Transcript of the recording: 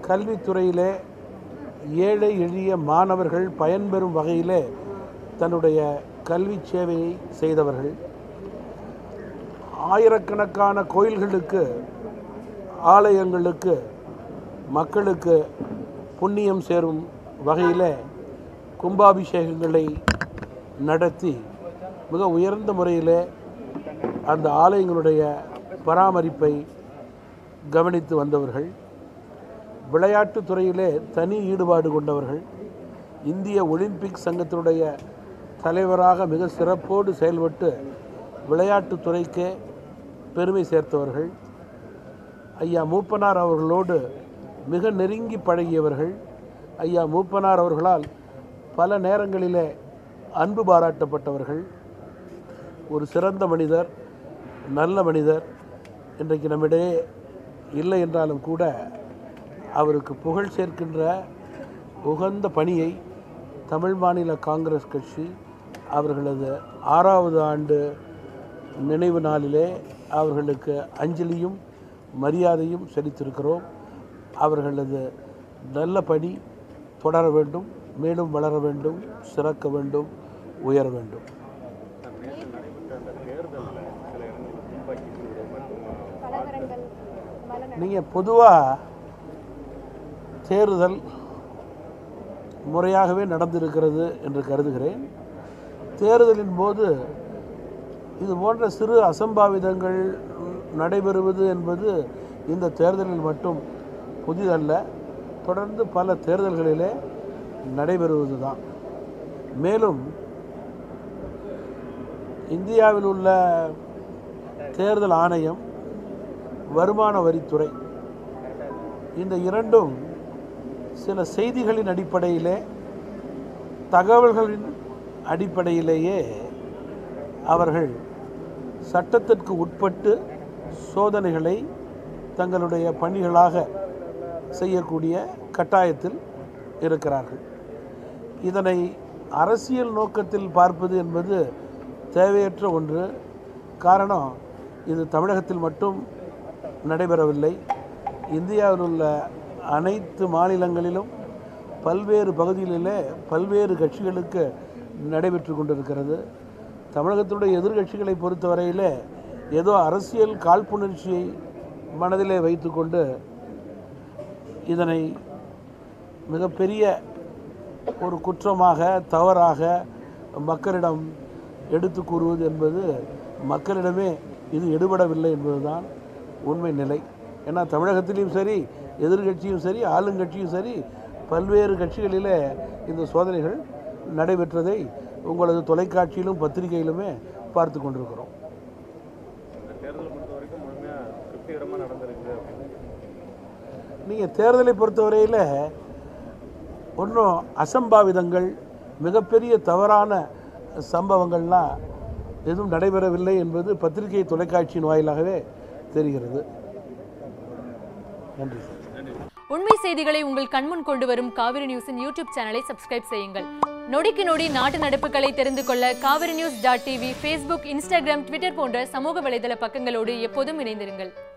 கல்வித்துறையிலே ஏழை எளிய மாணவர்கள் பயன்பெறும் வகையிலே தன்னுடைய கல்வி சேவையை செய்தவர்கள் ஆயிரக்கணக்கான கோயில்களுக்கு ஆலயங்களுக்கு மக்களுக்கு புண்ணியம் சேரும் வகையில் கும்பாபிஷேகங்களை நடத்தி மிக உயர்ந்த முறையில் அந்த ஆலயங்களுடைய பராமரிப்பை கவனித்து வந்தவர்கள் விளையாட்டுத் துறையிலே தனி ஈடுபாடு கொண்டவர்கள் இந்திய ஒலிம்பிக் சங்கத்தினுடைய தலைவராக மிக சிறப்போடு செயல்பட்டு விளையாட்டுத் துறைக்கே பெருமை சேர்த்தவர்கள் ஐயா மூப்பனார் அவர்களோடு மிக நெருங்கி பழகியவர்கள் ஐயா மூப்பனார் அவர்களால் பல நேரங்களிலே அன்பு பாராட்டப்பட்டவர்கள் ஒரு சிறந்த மனிதர் நல்ல மனிதர் இன்றைக்கு நம்மிடையே இல்லை என்றாலும் கூட அவருக்கு புகழ் சேர்க்கின்ற உகந்த பணியை தமிழ் மாநில காங்கிரஸ் கட்சி அவர்களது ஆறாவது ஆண்டு நினைவு நாளிலே அவர்களுக்கு அஞ்சலியும் மரியாதையும் செலுத்தியிருக்கிறோம் அவர்களது நல்ல பணி தொடர வேண்டும் மேலும் வளர வேண்டும் சிறக்க வேண்டும் உயர வேண்டும் கலவரங்கள் பல நீங்கள் பொதுவாக தேர்தல் முறையாகவே நடந்திருக்கிறது என்று கருதுகிறேன் தேர்தலின் போது இது போன்ற சிறு அசம்பாவிதங்கள் நடைபெறுவது என்பது இந்த தேர்தலில் மட்டும் புதிதல்ல தொடர்ந்து பல தேர்தல்களிலே நடைபெறுவது தான் மேலும் இந்தியாவில் உள்ள தேர்தல் ஆணையம் வருமான வரித்துறை இந்த இரண்டும் சில செய்திகளின் அடிப்படையிலே தகவல்களின் அடிப்படையிலேயே அவர்கள் சட்டத்திற்கு உட்பட்டு சோதனைகளை தங்களுடைய பணிகளாக செய்யக்கூடிய கட்டாயத்தில் இருக்கிறார்கள் இதனை அரசியல் நோக்கத்தில் பார்ப்பது என்பது தேவையற்ற ஒன்று காரணம் இது தமிழகத்தில் மட்டும் நடைபெறவில்லை இந்தியாவில் உள்ள அனைத்து மாநிலங்களிலும் பல்வேறு பகுதிகளிலே பல்வேறு கட்சிகளுக்கு நடைபெற்று கொண்டிருக்கிறது தமிழகத்தினுடைய எதிர்கட்சிகளை பொறுத்தவரையிலே ஏதோ அரசியல் காழ்ப்புணர்ச்சியை மனதிலே வைத்துக்கொண்டு இதனை மிகப்பெரிய ஒரு குற்றமாக தவறாக மக்களிடம் எடுத்து கூறுவது என்பது மக்களிடமே இது எடுபடவில்லை என்பதுதான் உண்மை நிலை ஏன்னா தமிழகத்திலையும் சரி எதிர்கட்சியும் சரி ஆளுங்கட்சியும் சரி பல்வேறு கட்சிகளிலே இந்த சோதனைகள் நடைபெற்றதை உங்களது தொலைக்காட்சியிலும் பத்திரிகையிலுமே பார்த்து கொண்டிருக்கிறோம் இந்த தேர்தலை பொறுத்த வரைக்கும் முழுமையாக திருப்திகரமாக நடந்திருக்கு அப்படின்னு நீங்கள் தேர்தலை பொறுத்தவரையில் ஒன்றும் அசம்பாவிதங்கள் மிகப்பெரிய தவறான சம்பவங்கள்லாம் எதுவும் நடைபெறவில்லை என்பது பத்திரிகை தொலைக்காட்சியின் வாயிலாகவே தெரிகிறது நன்றி சார் உண்மை செய்திகளை உங்கள் கண்முன் கொண்டு வரும் காவிரி நியூஸின் யூடியூப் சேனலை சப்ஸ்கிரைப் செய்யுங்கள் நொடிக்கு நொடி நாட்டு நடப்புகளை தெரிந்து கொள்ள Kaveri news dot TV Facebook Instagram Twitter போன்ற சமூக வலைதள பக்கங்களோடு எப்போதும் இணைந்திருங்கள்